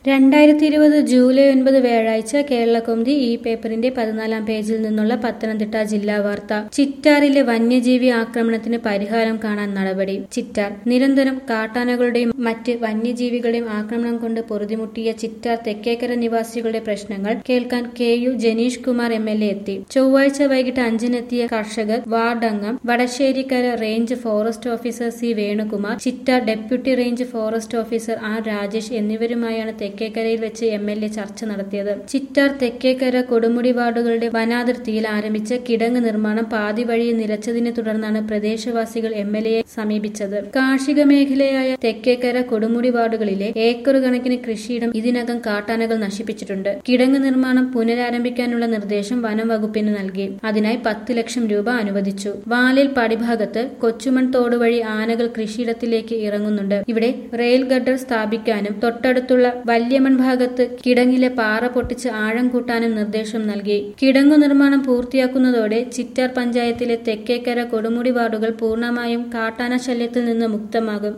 രണ്ടായിരത്തി ഇരുപത് ജൂലൈ ഒൻപത് വ്യാഴാഴ്ച കേരളകൗമുദി ഈ പേപ്പറിന്റെ പതിനാലാം പേജിൽ നിന്നുള്ള പത്തനംതിട്ട ജില്ലാ വാർത്ത ചിറ്റാറിലെ വന്യജീവി ആക്രമണത്തിന് പരിഹാരം കാണാൻ നടപടി ചിറ്റാർ നിരന്തരം കാട്ടാനകളുടെയും മറ്റ് വന്യജീവികളുടെയും ആക്രമണം കൊണ്ട് പൊറുതിമുട്ടിയ ചിറ്റാർ തെക്കേക്കര നിവാസികളുടെ പ്രശ്നങ്ങൾ കേൾക്കാൻ K U Janeesh Kumar M L A എത്തി ചൊവ്വാഴ്ച വൈകിട്ട് അഞ്ചിനെത്തിയ കർഷകർ വാർഡ് അംഗം Vadasserikkara range forest officer C Venukumar Chittar deputy range forest officer R Rajesh എന്നിവരുമായാണ് തെക്കേക്കരയിൽ വെച്ച് എം എൽ എ ചർച്ച നടത്തിയത് ചിറ്റാർ തെക്കേക്കര കൊടുമുടി വാർഡുകളുടെ വനാതിർത്തിയിൽ ആരംഭിച്ച കിടങ്ങ് നിർമ്മാണം പാതി വഴിയിൽ നിലച്ചതിനെ തുടർന്നാണ് പ്രദേശവാസികൾ എം എൽ എയെ സമീപിച്ചത് കാർഷിക മേഖലയായ തെക്കേക്കര കൊടുമുടി വാർഡുകളിലെ ഏക്കർ കണക്കിന് കൃഷിയിടം ഇതിനകം കാട്ടാനകൾ നശിപ്പിച്ചിട്ടുണ്ട് കിടങ്ങ് നിർമ്മാണം പുനരാരംഭിക്കാനുള്ള നിർദ്ദേശം വനം വകുപ്പിന് നൽകി അതിനായി പത്ത് ലക്ഷം രൂപ അനുവദിച്ചു വാലിൽ പടിഭാഗത്ത് കൊച്ചുമൺ തോട് വഴി ആനകൾ കൃഷിയിടത്തിലേക്ക് ഇറങ്ങുന്നുണ്ട് ഇവിടെ റെയിൽ ഗഡർ സ്ഥാപിക്കാനും തൊട്ടടുത്തുള്ള വല്യമൺ ഭാഗത്ത് കിടങ്ങിലെ പാറ പൊട്ടിച്ച് ആഴം കൂട്ടാനും നിർദ്ദേശം നൽകി കിടങ്ങു നിർമ്മാണം പൂർത്തിയാക്കുന്നതോടെ ചിറ്റാർ പഞ്ചായത്തിലെ തെക്കേക്കര കൊടുമുടി വാർഡുകൾ പൂർണ്ണമായും കാട്ടാന ശല്യത്തിൽ നിന്ന് മുക്തമാകും